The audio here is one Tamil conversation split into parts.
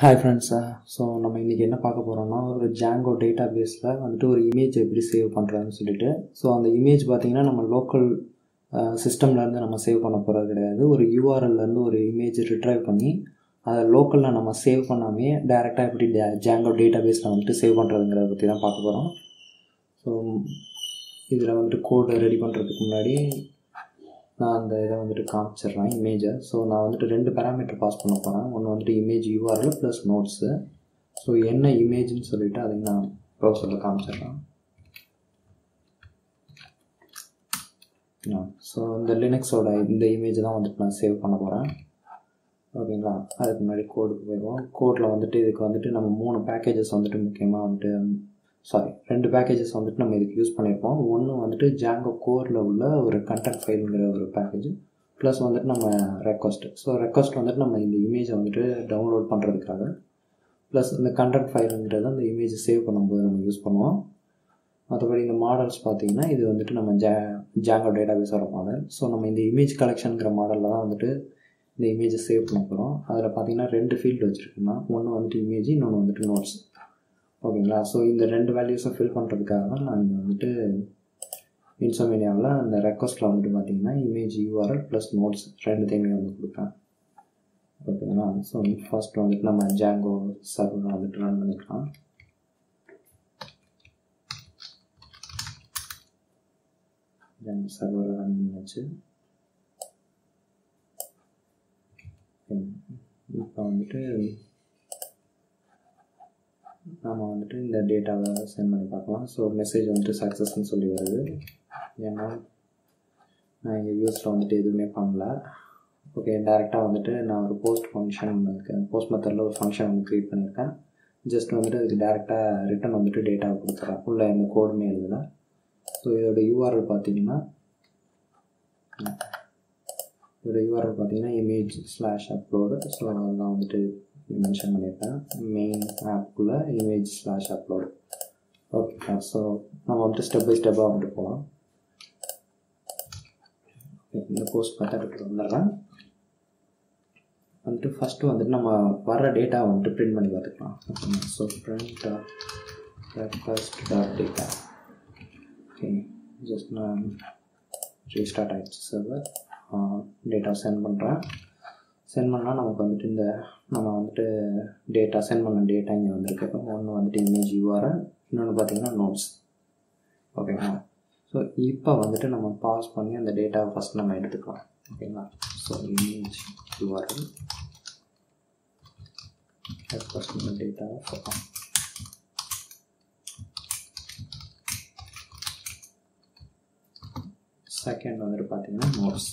ஹாய் ஃப்ரெண்ட்ஸ் ஸோ நம்ம இன்றைக்கி என்ன பார்க்க போகிறோம்னா ஒரு ஜாங்கோ டேட்டா பேஸில் வந்துட்டு ஒரு இமேஜ் எப்படி சேவ் பண்ணுறதுன்னு சொல்லிட்டு ஸோ அந்த இமேஜ் பார்த்திங்கன்னா நம்ம லோக்கல் சிஸ்டம்லேருந்து நம்ம சேவ் பண்ண போகிறது கிடையாது ஒரு யூஆர்எல்லேருந்து ஒரு இமேஜ் ரிட்ரைவ் பண்ணி அதை லோக்கலில் நம்ம சேவ் பண்ணாமே டேரெக்டாக எப்படி டே ஜாங்கோ டேட்டா பேஸில் வந்துட்டு சேவ் பண்ணுறதுங்கிறத பற்றி தான் பார்க்க போகிறோம் ஸோ இதில் வந்துட்டு கோடு ரெடி பண்ணுறதுக்கு முன்னாடி நான் அந்த இதை வந்துட்டு காமிச்சிடுறேன் இமேஜை ஸோ நான் வந்துட்டு ரெண்டு பேராமீட்டர் பாஸ் பண்ண போகிறேன் ஒன்று வந்துட்டு image URL plus notes so என்ன இமேஜ்னு சொல்லிவிட்டு அதை நான் ப்ரௌசரில் காமிச்சிடுறேன் ஸோ இந்த லினக்ஸோட இந்த இமேஜ் தான் வந்துட்டு நான் சேவ் பண்ண போகிறேன் ஓகேங்களா அதுக்கு முன்னாடி கோடுக்கு போயிடுவோம் கோடில் வந்துட்டு இதுக்கு வந்துட்டு நம்ம மூணு பேக்கேஜஸ் வந்துட்டு முக்கியமாக வந்துட்டு சாரி ரெண்டு பேக்கேஜஸ் வந்துட்டு நம்ம இதுக்கு யூஸ் பண்ணியிருப்போம் ஒன்று வந்துட்டு ஜாங்கோ கோரில் உள்ள ஒரு கண்டென்ட் ஃபைலுங்கிற ஒரு பேக்கேஜ் ப்ளஸ் வந்துட்டு நம்ம ரெக்வஸ்ட் ஸோ ரெக்வஸ்ட் வந்துட்டு நம்ம இந்த இமேஜை வந்துட்டு டவுன்லோட் பண்ணுறதுக்காக ப்ளஸ் இந்த கண்டென்ட் ஃபைலுங்கிறது அந்த இமேஜை சேவ் பண்ணும்போது நம்ம யூஸ் பண்ணுவோம் மற்றபடி இந்த மாடல்ஸ் பார்த்திங்கன்னா இது வந்துட்டு நம்ம ஜா ஜாங்கோ டேட்டாபேஸோட மாடல் ஸோ நம்ம இந்த இமேஜ் கலெக்ஷனுங்கிற மாடலில் தான் வந்துட்டு இந்த இமேஜை சேவ் பண்ண போகிறோம் அதில் பார்த்திங்கன்னா ரெண்டு ஃபீல்டு வச்சுருக்கோம்னா ஒன்று வந்துட்டு இமேஜ் இன்னொன்று வந்துட்டு நோட்ஸ் ஓகேங்களா ஸோ இந்த ரெண்டு வேல்யூஸை ஃபில் பண்ணுறதுக்காக தான் நான் இங்கே வந்துட்டு இன்சோமேனியாவில் அந்த ரெக்வஸ்ட்டில் வந்துட்டு பார்த்தீங்கன்னா இமேஜ் யூஆர்எல் ப்ளஸ் நோட்ஸ் ரெண்டுத்தையுமே வந்து கொடுப்பேன் ஓகேங்களா ஸோ ஃபர்ஸ்ட் வந்துட்டு நம்ம ஜாங்கோ சர்வர் வந்துட்டு ரன் பண்ணிக்கலாம் ஜாங்கோ சர்வர் ரன் பண்ணியாச்சு இப்போ வந்துட்டு நாம் வந்துட்டு இந்த டேட்டாவை சென்ட் பண்ணி பார்க்கலாம் ஸோ மெசேஜ் வந்துட்டு சக்ஸஸ்ன்னு சொல்லி வருது ஏன்னா நான் இங்கே யூஸில் வந்துட்டு எதுவுமே பண்ணல ஓகே டேரெக்டாக வந்துட்டு நான் ஒரு போஸ்ட் ஃபங்க்ஷன் போஸ்ட் மெத்தடில் ஒரு ஃபங்க்ஷன் வந்து க்ரியேட் பண்ணியிருக்கேன் ஜஸ்ட் வந்துட்டு அதுக்கு டேரெக்டாக ரிட்டன் வந்துட்டு டேட்டாவை கொடுத்துறேன் உள்ள எந்த கோடுமே எழுதலை ஸோ இதோட யூஆர்எல் பார்த்தீங்கன்னா இதோட யூஆர்எல் பார்த்தீங்கன்னா இமேஜ் ஸ்லாஷ் அப்லோடு ஸோ அதெல்லாம் வந்துட்டு மென்ஷன் பண்ணியிருக்கேன் மெயின் ஆப்புக்குள்ளே image slash upload okay so நம்ம வந்துட்டு ஸ்டெப் பை ஸ்டெப்பாக வந்துட்டு போகலாம் இந்த போஸ்ட் மெத்தடுக்கு வந்துடுறேன் வந்துட்டு ஃபஸ்ட்டு வந்துட்டு நம்ம வர டேட்டா வந்துட்டு பிரிண்ட் பண்ணி பார்த்துக்கலாம் so print request dot data okay just நான் ரீஸ்டார்ட் ஆகிடுச்சு சர்வர் டேட்டா சென்ட் பண்ணுறேன் சென்ட் பண்ணால் நமக்கு வந்துட்டு இந்த நம்ம வந்துட்டு டேட்டா சென்ட் பண்ண டேட்டா இங்கே வந்திருக்கு ஒன்று வந்துட்டு இமேஜ் யூஆர்எல் இன்னொன்று பார்த்தீங்கன்னா நோட்ஸ் ஓகேங்களா ஸோ இப்போ வந்துட்டு நம்ம பாஸ் பண்ணி அந்த டேட்டாவை ஃபஸ்ட் நம்ம எடுத்துக்கலாம் ஓகேங்களா ஸோ இமேஜ் யூஆர்எல் ஃபஸ்ட் இந்த டேட்டாவை பார்க்கலாம் செகண்ட் வந்துட்டு பார்த்தீங்கன்னா நோட்ஸ்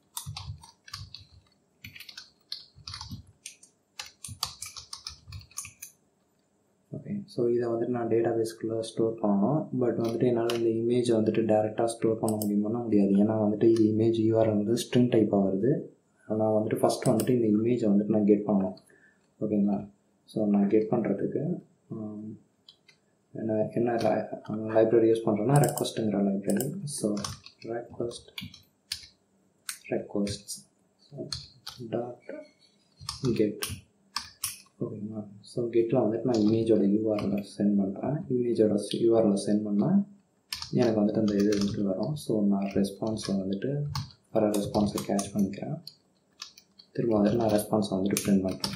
ஓகே ஸோ இதை வந்துட்டு நான் டேட்டா பேஸ்க்குள்ளே ஸ்டோர் பண்ணணும் பட் வந்துட்டு என்னால் இந்த இமேஜை வந்துட்டு டேரெக்டாக ஸ்டோர் பண்ண முடியுமானா முடியாது ஏன்னா வந்துட்டு இது இமேஜ் யூஆர் வந்து ஸ்ட்ரிங் டைப்பாக வருது நான் வந்துட்டு ஃபஸ்ட்டு வந்துட்டு இந்த இமேஜை வந்துட்டு நான் கெட் பண்ணணும் ஓகேங்களா ஸோ நான் கெட் பண்ணுறதுக்கு என்ன என்ன லைப்ரரி யூஸ் பண்ணுறேன்னா ரெக்வஸ்ட்டுங்கிற library so request request dot get ஓகேங்களா ஸோ கெட்டில் வந்துட்டு நான் இமேஜோட யூஆரில் சென்ட் பண்ணுறேன் இமேஜோட யூஆரில் சென்ட் பண்ணால் எனக்கு வந்துட்டு அந்த இது வந்துட்டு வரும் ஸோ நான் ரெஸ்பான்ஸை வந்துட்டு வர ரெஸ்பான்ஸை கேட்ச் பண்ணிக்கிறேன் திரும்ப வந்துட்டு நான் ரெஸ்பான்ஸை வந்துட்டு பிரிண்ட் பண்ணுறேன்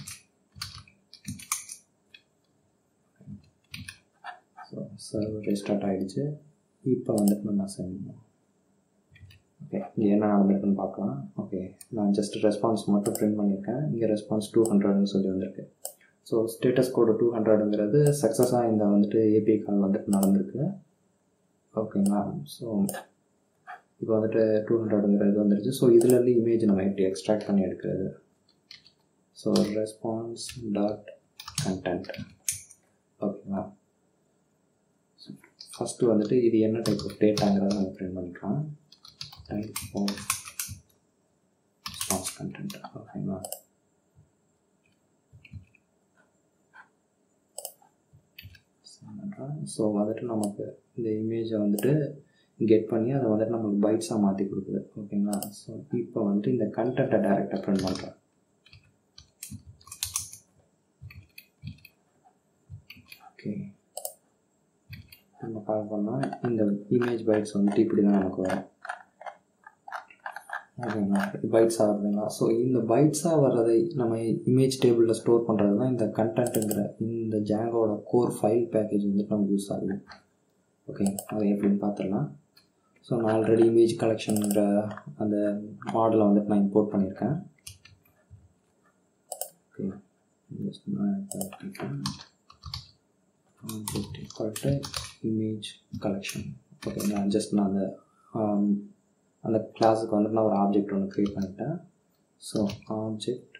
ஸோ சர்வர் ரீஸ்டார்ட் ஆகிடுச்சு இப்போ வந்துட்டு நம்ம சென்ட் பண்ணுவோம் ஓகே இங்கே என்ன நடந்திருக்குன்னு பார்க்கலாம் ஓகே நான் ஜஸ்ட் ரெஸ்பான்ஸ் மட்டும் பிரிண்ட் பண்ணியிருக்கேன் இங்கே ரெஸ்பான்ஸ் டூ ஹண்ட்ரட்னு சொல்லி வந்திருக்கு ஸோ ஸ்டேட்டஸ் கோடு டூ ஹண்ட்ரடுங்கிறது சக்ஸஸாக இந்த வந்துட்டு ஏபிஐ கால் வந்துட்டு நடந்திருக்கு ஓகேங்களா ஸோ இப்போ வந்துட்டு டூ ஹண்ட்ரடுங்கிறது வந்துருச்சு ஸோ இதுலேருந்து இமேஜ் நம்ம எப்படி எக்ஸ்ட்ராக்ட் பண்ணி எடுக்கிறது ஸோ ரெஸ்பான்ஸ் டாட் கண்டென்ட் ஓகேங்களா ஃபஸ்ட்டு வந்துட்டு இது என்ன டைப் ஆஃப் டேட்டாங்கிறத நம்ம பிரிண்ட் பண்ணிக்கலாம் டைப் ஆஃப் ரெஸ்பான்ஸ் கண்டென்ட் ஓகேங்களா ஸோ வந்துட்டு நமக்கு இந்த இமேஜை வந்துட்டு கெட் பண்ணி அதை வந்துட்டு நம்மளுக்கு பைட்ஸாக மாற்றி கொடுக்குது ஓகேங்களா ஸோ இப்போ வந்துட்டு இந்த கண்டென்ட்டை டேரெக்டாக ப்ரிண்ட் பண்ணுறேன் ஓகே நம்ம கால் பண்ணால் இந்த இமேஜ் பைட்ஸ் வந்துட்டு இப்படி தான் நமக்கு வரும் ஓகேங்களா பைட்ஸாக வருதுங்களா ஸோ இந்த பைட்ஸாக வர்றதை நம்ம இமேஜ் டேபிளில் ஸ்டோர் பண்ணுறது தான் இந்த கண்டென்ட்டுங்கிற இந்த ஜாங்கோட கோர் ஃபைல் பேக்கேஜ் வந்துட்டு நமக்கு யூஸ் ஆகுது ஓகே அதை எப்படின்னு பார்த்துடலாம் ஸோ நான் ஆல்ரெடி இமேஜ் கலெக்ஷனுங்கிற அந்த மாடலை வந்துட்டு நான் இம்போர்ட் பண்ணியிருக்கேன் ஓகே ஜஸ்ட் நான் object equal to image collection okay நான் ஜஸ்ட் நான் அந்த அந்த கிளாஸுக்கு வந்துட்டு நான் ஒரு ஆப்ஜெக்ட் ஒன்று க்ரியேட் பண்ணிட்டேன் ஸோ ஆப்ஜெக்ட்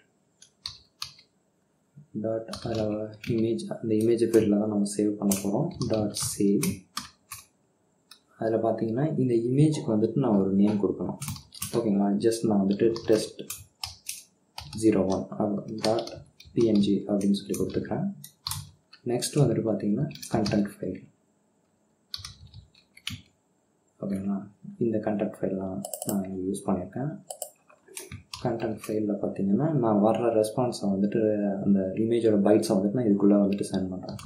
டாட் அதில் இமேஜ் அந்த இமேஜ் ஃபீல்டில் தான் நம்ம சேவ் பண்ண போகிறோம் டாட் சேவ் அதில் பார்த்தீங்கன்னா இந்த இமேஜுக்கு வந்துட்டு நான் ஒரு நேம் கொடுக்கணும் ஓகேங்களா ஜஸ்ட் நான் வந்துட்டு test zero one dot PNG அப்படின்னு சொல்லி கொடுத்துக்கிறேன் நெக்ஸ்ட் வந்துட்டு பார்த்தீங்கன்னா கண்டென்ட் ஃபைல் ஓகேங்களா இந்த கண்டென்ட் ஃபைல்லாம் நான் இங்கே யூஸ் பண்ணியிருக்கேன் கண்டென்ட் ஃபைலில் பார்த்தீங்கன்னா நான் வர்ற ரெஸ்பான்ஸை வந்துட்டு அந்த இமேஜோட பைட்ஸை வந்துட்டு நான் இதுக்குள்ளே வந்துட்டு சென்ட் பண்ணுறேன்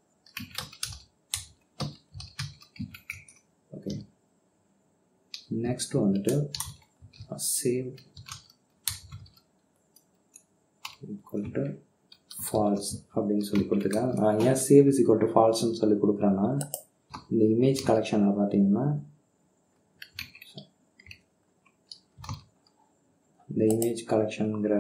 ஓகே நெக்ஸ்ட் வந்துட்டு சேவ் ஈக்குவல் டு ஃபால்ஸ் அப்படின்னு சொல்லி கொடுத்துருக்கேன் நான் ஏன் சேவ் இஸ் ஈக்குவல் டு ஃபால்ஸ்னு சொல்லி கொடுக்குறேன்னா இந்த இமேஜ் கலெக்ஷனில் பார்த்தீங்கன்னா இந்த இமேஜ் கலெக்ஷனுங்கிற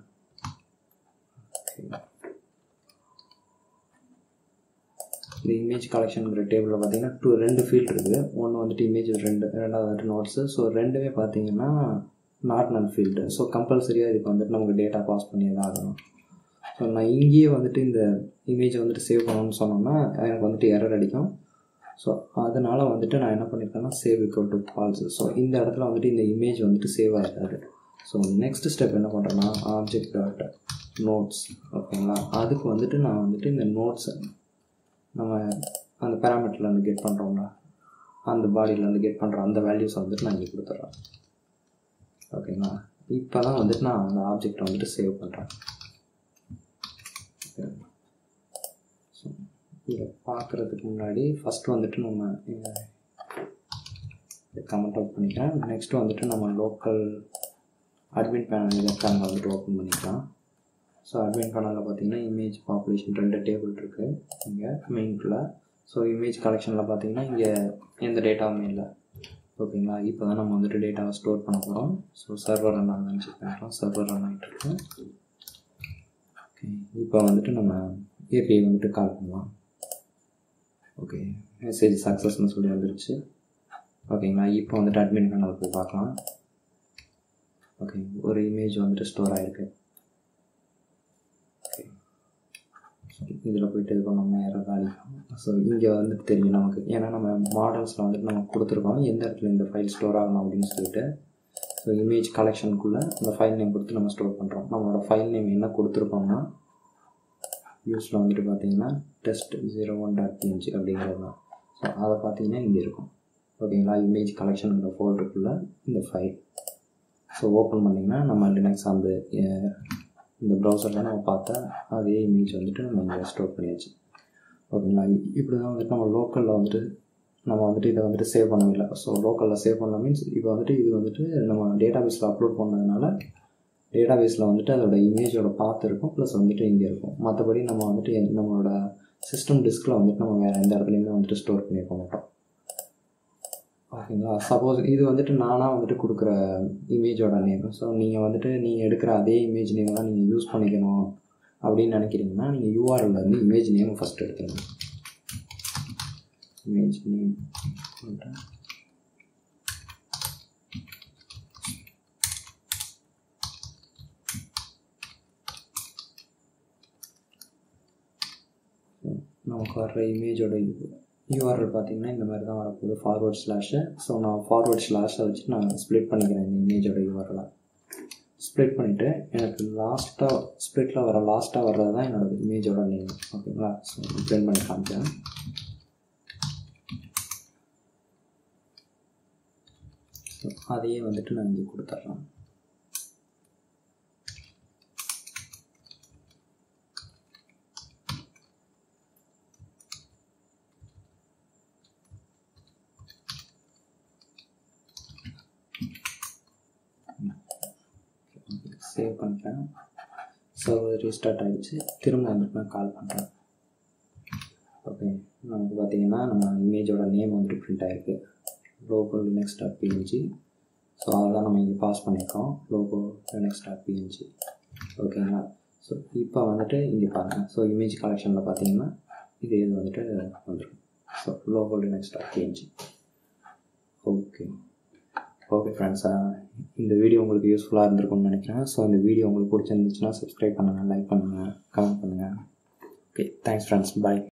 இந்த இமேஜ் கலெக்ஷனுங்கிற டேபிளில் பார்த்தீங்கன்னா டூ ரெண்டு ஃபீல்ட் இருக்குது ஒன்று வந்துட்டு இமேஜ் ரெண்டு ரெண்டாவது வந்துட்டு நோட்ஸு ஸோ ரெண்டுமே பார்த்தீங்கன்னா நாட் நன் ஃபீல்டு ஸோ கம்பல்சரியாக இதுக்கு வந்துட்டு நமக்கு டேட்டா பாஸ் பண்ணி தான் ஆகணும் ஸோ நான் இங்கேயே வந்துட்டு இந்த இமேஜை வந்துட்டு சேவ் பண்ணணும்னு சொன்னோம்னா எனக்கு வந்துட்டு எரர் அடிக்கும் ஸோ அதனால் வந்துட்டு நான் என்ன பண்ணியிருக்கேன்னா save equal to false so இந்த இடத்துல வந்துட்டு இந்த இமேஜ் வந்துட்டு சேவ் ஆகிடாது ஸோ நெக்ஸ்ட் ஸ்டெப் என்ன பண்ணுறேன்னா ஆப்ஜெக்ட் டாட் நோட்ஸ் ஓகேங்களா அதுக்கு வந்துட்டு நான் வந்துட்டு இந்த நோட்ஸை நம்ம அந்த பேராமீட்டர்லேருந்து கெட் பண்ணுறோம்ல அந்த பாடியிலேருந்து கெட் பண்ணுற அந்த வேல்யூஸை வந்துட்டு நான் இங்கே கொடுத்துட்றேன் ஓகேங்களா இப்போ தான் வந்துட்டு நான் அந்த ஆப்ஜெக்டை வந்துட்டு சேவ் பண்ணுறேன் ஸோ இதை பார்க்குறதுக்கு முன்னாடி ஃபஸ்ட்டு வந்துட்டு நம்ம கமெண்ட் அவுட் பண்ணிக்கிறேன் நெக்ஸ்ட்டு வந்துட்டு நம்ம லோக்கல் அட்மின் பேனல் இதற்காக வந்துட்டு ஓப்பன் பண்ணிக்கலாம் ஸோ அட்மின் பேனலில் பார்த்தீங்கன்னா இமேஜ் பாப்புலேஷன் ரெண்டு டேபிள் இருக்குது இங்கே மெயின்குள்ளே ஸோ இமேஜ் கலெக்ஷனில் பார்த்தீங்கன்னா இங்கே எந்த டேட்டாவுமே இல்லை ஓகேங்களா இப்போ தான் நம்ம வந்துட்டு டேட்டாவை ஸ்டோர் பண்ண போகிறோம் ஸோ சர்வர் ரன் ஆகுதுன்னு செக் பண்ணுறோம் சர்வர் ரன் ஆகிட்டு இருக்கு ஓகே இப்போ வந்துட்டு நம்ம ஏபிஐ வந்துட்டு கால் பண்ணலாம் ஓகே மெசேஜ் சக்ஸஸ்னு சொல்லி வந்துருச்சு ஓகேங்களா இப்போ வந்துட்டு அட்மின் பேனல் போய் பார்க்கலாம் ஓகே ஒரு இமேஜ் வந்துட்டு ஸ்டோர் ஆகிருக்கு ஓகே இதில் போயிட்டு இது பண்ணோம்னா யாரோ காலிக்கும் ஸோ இங்கே வந்துட்டு தெரியும் நமக்கு ஏன்னா நம்ம மாடல்ஸில் வந்துட்டு நம்ம கொடுத்துருக்கோம் எந்த இடத்துல இந்த ஃபைல் ஸ்டோர் ஆகணும் அப்படின்னு சொல்லிட்டு ஸோ இமேஜ் கலெக்ஷனுக்குள்ளே அந்த ஃபைல் நேம் கொடுத்து நம்ம ஸ்டோர் பண்ணுறோம் நம்மளோட ஃபைல் நேம் என்ன கொடுத்துருக்கோம்னா யூஸில் வந்துட்டு பார்த்தீங்கன்னா test zero one dot PNG அப்படிங்கிறது தான் ஸோ அதை பார்த்தீங்கன்னா இங்கே இருக்கும் ஓகேங்களா இமேஜ் கலெக்ஷனுங்கிற ஃபோல்டருக்குள்ளே இந்த ஃபைல் ஸோ ஓப்பன் பண்ணிங்கன்னா நம்ம லினக்ஸ் அந்த இந்த ப்ரௌசரில் நம்ம பார்த்தா அதே இமேஜ் வந்துட்டு நம்ம இங்கே ஸ்டோர் பண்ணியாச்சு ஓகேங்களா இப்படி தான் வந்துட்டு நம்ம லோக்கலில் வந்துட்டு நம்ம வந்துட்டு இதை வந்துட்டு சேவ் பண்ணவில்லை ஸோ லோக்கலில் சேவ் பண்ண மீன்ஸ் இப்போ வந்துட்டு இது வந்துட்டு நம்ம டேட்டா பேஸில் அப்லோட் பண்ணதுனால டேட்டா பேஸில் வந்துட்டு அதோட இமேஜோட பாத் இருக்கும் ப்ளஸ் வந்துட்டு இங்கே இருக்கும் மற்றபடி நம்ம வந்துட்டு நம்மளோட சிஸ்டம் டிஸ்கில் வந்துட்டு நம்ம வேறு எந்த இடத்துலையுமே வந்துட்டு ஸ்டோர் பண்ணியிருக்க மாட்டோம் ஓகேங்களா சப்போஸ் இது வந்துட்டு நானாக வந்துட்டு கொடுக்குற இமேஜோட நேம் ஸோ நீங்கள் வந்துட்டு நீங்கள் எடுக்கிற அதே இமேஜ் நேம் தான் நீங்கள் யூஸ் பண்ணிக்கணும் அப்படின்னு நினைக்கிறீங்கன்னா நீங்கள் யூஆர்எல்ல வந்து இமேஜ் நேம் ஃபஸ்ட் எடுத்துருங்க இமேஜ் நேம் நமக்கு வர்ற இமேஜோட இது யூஆர்எல் பார்த்தீங்கன்னா இந்த மாதிரி தான் வரப்போகுது ஃபார்வர்ட் ஸ்லாஷு ஸோ நான் ஃபார்வர்ட் ஸ்லாஷை வச்சு நான் ஸ்ப்ளிட் பண்ணிக்கிறேன் இந்த இமேஜோட யூஆர்எலை ஸ்ப்ளிட் பண்ணிவிட்டு எனக்கு லாஸ்ட்டாக ஸ்ப்ளிட்டில் வர லாஸ்ட்டாக வர்றது தான் என்னோடய இமேஜோட நேம் ஓகேங்களா ஸோ பிரிண்ட் பண்ணி காமிக்கிறேன் ஸோ அதையே வந்துட்டு நான் இங்கே கொடுத்துட்றேன் சேவ் பண்ணிக்கிறேன் ஸோ ரீஸ்டார்ட் ஆகிடுச்சு திரும்ப வந்துட்டு நான் கால் பண்ணுறேன் ஓகே நமக்கு பார்த்தீங்கன்னா நம்ம இமேஜோட நேம் வந்துட்டு பிரிண்ட் ஆகிருக்கு logo Linux dot PNG so அதெல்லாம் நம்ம இங்கே பாஸ் பண்ணியிருக்கோம் லோகோ லினக்ஸ் டாட் பிஎன்ஜி ஓகேங்களா ஸோ இப்போ வந்துட்டு இங்கே பாருங்கள் ஸோ இமேஜ் கலெக்ஷனில் பார்த்தீங்கன்னா இது இது வந்துட்டு வந்துடும் so logo Linux dot PNG okay okay friends இந்த வீடியோ உங்களுக்கு யூஸ்ஃபுல்லாக இருந்திருக்கும்னு நினைக்கிறேன் ஸோ இந்த வீடியோ உங்களுக்கு பிடிச்சிருந்துச்சுன்னா சப்ஸ்கிரைப் பண்ணுங்கள் லைக் பண்ணுங்கள் கமெண்ட் பண்ணுங்கள் ஓகே தேங்க்ஸ் ஃப்ரெண்ட்ஸ் பாய்